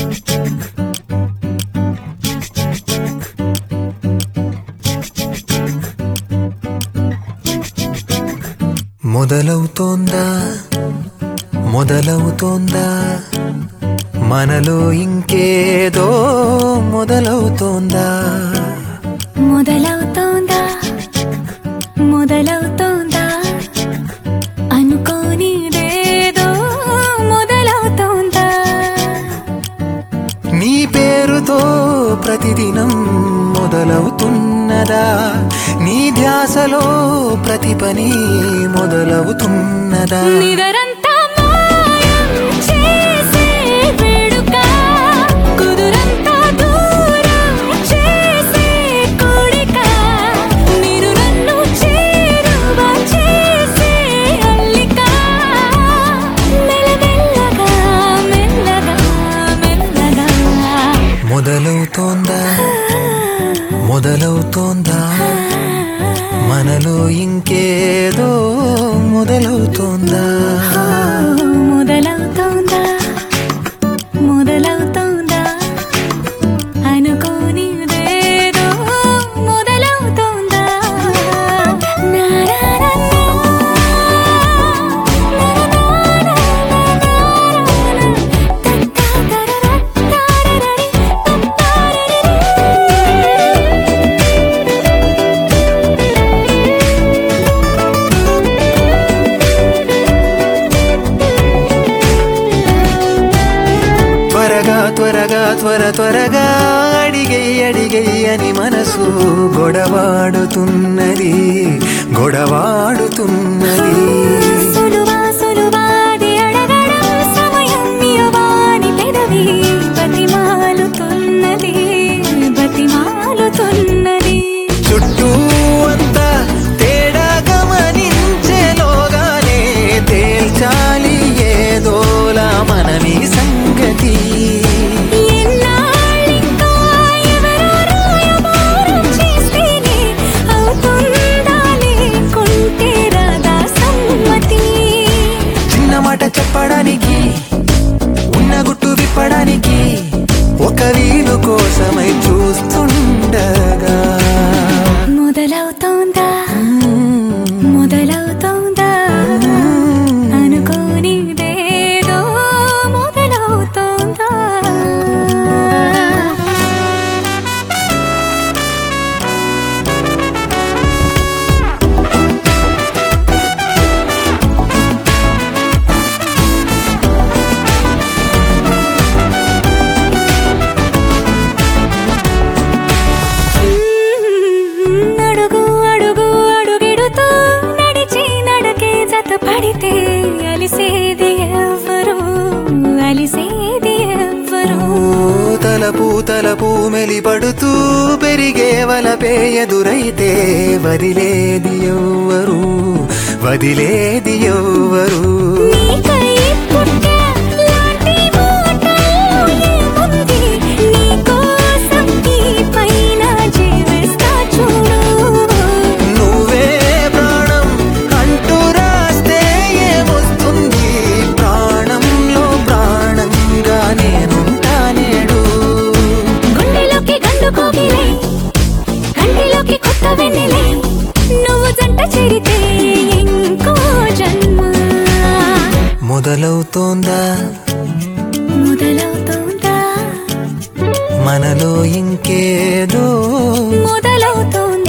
మొదలవుతోందా మొదలవుతోందా మనలో ఇంకేదో మొదలవుతోందా మొదలవుతోందా మొదలవుతోందా అనుకోనిదేదో మొదలవుతోందా నీ పేరుతో ప్రతిదినం మొదలవుతున్నదా నీ ధ్యాసలో ప్రతి పని మొదలవుతున్నదా నిదరంతా మాయం చేసే వేడుక కుదురంతా దూరం చేసే కోరిక మీరు నన్ను చేరువ చేసే అల్లిక మెల్లమెల్లగా మెల్లగా మెల్లగా మొదలవుతోందా మొదలవుతోందా మనలో ఇంకేదో మొదలవుతోందా మొదలవుతోందా మొదలవుతోందా అనుకోనిదేదో మొదలవుతోందా త్వరగా త్వరగా త్వర త్వరగా అడిగై అడిగై అని మనసు గొడవాడుతున్నది గొడవాడుతున్నది సులువా సులువాది అడగడం సమయం ఇవ్వని పెదవి బతిమాలుతున్నది బతిమాలుతున్నది చుట్టూ అంతా తేడా గమనించేలోగానే తేల్చాలి ఏదోలా మనమి సంగతి ఎన్నాళ్ళింకా ఎవరో రాయబారం చేస్తేనే అవుతుందా లేకుంటే రాదా సమ్మతి చిన్న మాట చెప్పడానికి ఉన్న గుట్టు విప్పడానికి ఒక వీలు కోసమై చూస్తుండగా మొదలవుతోందా మొదలవుతోందా అనుకోనిదేదో మొదలవుతోందా అడుగు అడుగు అడుగిడుతూ నడిచి నడకే జత పడితే అలిసేది ఎవ్వరు అలిసేది ఎవ్వరు తలపు తలపు మెలిపడుతూ పెరిగే వలపే ఎదురైతే వదిలేది ఎవ్వరు వదిలేది ఎవ్వరు నీకై పుట్టా లాంటి మాటలు ఏముంది? నీకోసం ఈ పైన జీవిస్తా చూడు నువ్వే ప్రాణం అంటూ రాస్తే ఏమొస్తుంది ప్రాణంలో ప్రాణంగా నేనుంటా నేడు గుండెలోకి గండు కోగిలే కంటిలోకి కొత్త వెన్నెలే నువ్వు జంట చేరితే ఇంకో జన్మ మొదలవుతోందా మొదలవుతోందా మనలో ఇంకేదో మొదలవుతోందా